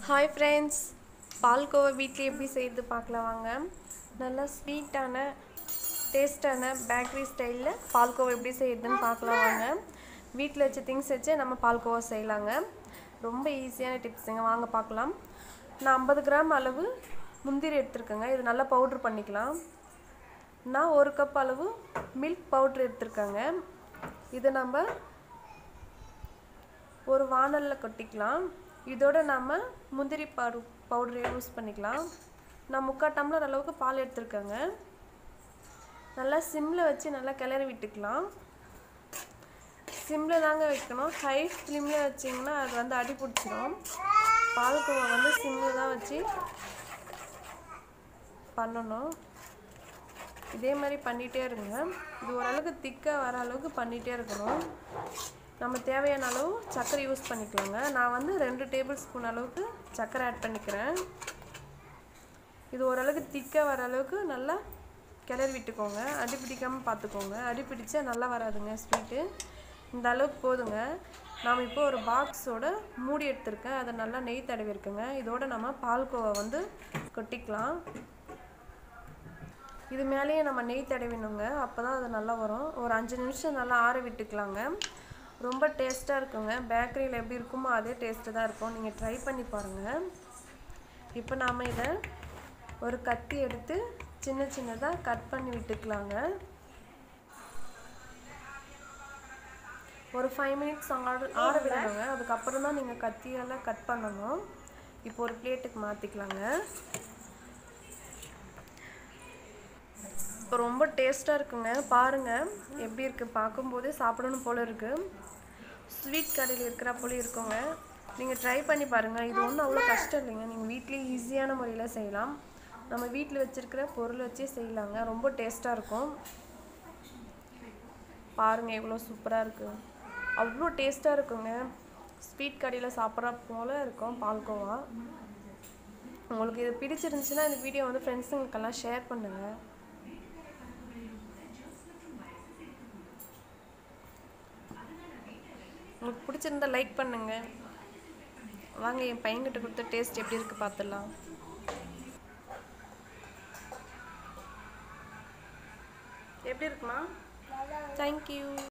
hi friends palkova வீட்டில் எப்படி செய்யுது பார்க்கலாம் வாங்க நல்லா ஸ்வீட்டான டேஸ்டான பேக்கரி ஸ்டைலில் பால்கோவா எப்படி செய்யுதுன்னு பார்க்கலாம் வாங்க வீட்டில் வச்ச திங்ஸ் வச்சு நம்ம பால்கோவா செய்யலாங்க ரொம்ப ஈஸியான டிப்ஸுங்க வாங்க பார்க்கலாம் நான் ஐம்பது கிராம் அளவு முந்திரி எடுத்திருக்கேங்க இது நல்லா பவுட்ரு பண்ணிக்கலாம் நான் ஒரு கப் அளவு மில்க் பவுட்ரு எடுத்திருக்கேங்க இதை நம்ம ஒரு வானலில் கொட்டிக்கலாம் இதோட நம்ம முந்திரி பவு பவுடர் யூஸ் பண்ணிக்கலாம் நான் முக்கால் டம்ளர் அளவுக்கு பால் எடுத்திருக்கேங்க நல்லா சிம்மில் வச்சு நல்லா கிளறி விட்டுக்கலாம் சிம்மில் தாங்க வைக்கணும் ஹை ஃப்ளேமில் வச்சிங்கன்னா அது வந்து அடி பிடிச்சிரும் பால்கோவா வந்து சிம்மில் தான் வச்சு பண்ணணும் இதே மாதிரி பண்ணிகிட்டே இருங்க இது ஓரளவுக்கு திக்காக வர அளவுக்கு பண்ணிகிட்டே இருக்கணும் நம்ம தேவையான அளவு சர்க்கரை யூஸ் பண்ணிக்கலாங்க நான் வந்து ரெண்டு டேபிள் ஸ்பூன் அளவுக்கு சர்க்கரை ஆட் பண்ணிக்கிறேன் இது ஓரளவுக்கு திக்காக வர அளவுக்கு நல்லா கிளறி விட்டுக்கோங்க அடி பிடிக்காமல் பார்த்துக்கோங்க அடி பிடிச்சா நல்லா வராதுங்க ஸ்வீட்டு இந்த அளவுக்கு போதுங்க நாம் இப்போ ஒரு பாக்ஸோட மூடி எடுத்திருக்கேன் அதை நல்லா நெய் தடவி இருக்குங்க இதோட நம்ம பால்கோவா வந்து கொட்டிக்கலாம் இது மேலேயே நம்ம நெய் தடவினுங்க அப்போ தான் அது நல்லா வரும் ஒரு அஞ்சு நிமிஷம் நல்லா ஆற விட்டுக்கலாங்க ரொம்ப டேஸ்ட்டாக இருக்குங்க பேக்கரியில் எப்படி இருக்குமோ அதே டேஸ்ட்டு தான் இருக்கும் நீங்கள் ட்ரை பண்ணி பாருங்கள் இப்போ நாம் இதை ஒரு கத்தி எடுத்து சின்ன சின்னதாக கட் பண்ணி விட்டுக்கலாங்க ஒரு ஃபைவ் மினிட்ஸ் ஆட ஆட விடணுங்க அதுக்கப்புறம் தான் நீங்கள் கத்தியெல்லாம் கட் பண்ணணும் இப்போ ஒரு பிளேட்டுக்கு மாற்றிக்கலாங்க இப்போ ரொம்ப டேஸ்ட்டாக இருக்குங்க பாருங்கள் எப்படி இருக்குது பார்க்கும்போதே சாப்பிடணும் போல் இருக்குது ஸ்வீட் கடையில் இருக்கிற போல இருக்குங்க நீங்கள் ட்ரை பண்ணி பாருங்கள் இது ஒன்றும் அவ்வளோ கஷ்டம் இல்லைங்க நீங்கள் வீட்லேயே ஈஸியான முறையில் செய்யலாம் நம்ம வீட்டில் வச்சுருக்கிற பொருள் வச்சே செய்யலாங்க ரொம்ப டேஸ்ட்டாக இருக்கும் பாருங்கள் எவ்வளோ சூப்பராக இருக்குது அவ்வளோ டேஸ்ட்டாக இருக்குங்க ஸ்வீட் கடையில் சாப்பிட்ற போல் இருக்கும் பால்கோவா உங்களுக்கு இது பிடிச்சிருந்துச்சுன்னா இந்த வீடியோ வந்து ஃப்ரெண்ட்ஸுங்களுக்கெல்லாம் ஷேர் பண்ணுங்கள் உங்களுக்கு பிடிச்சிருந்தா லைக் பண்ணுங்க வாங்க என் பையன்கிட்ட கொடுத்த டேஸ்ட் எப்படி இருக்கு பார்த்துடலாம் எப்படி இருக்குமா தேங்க்யூ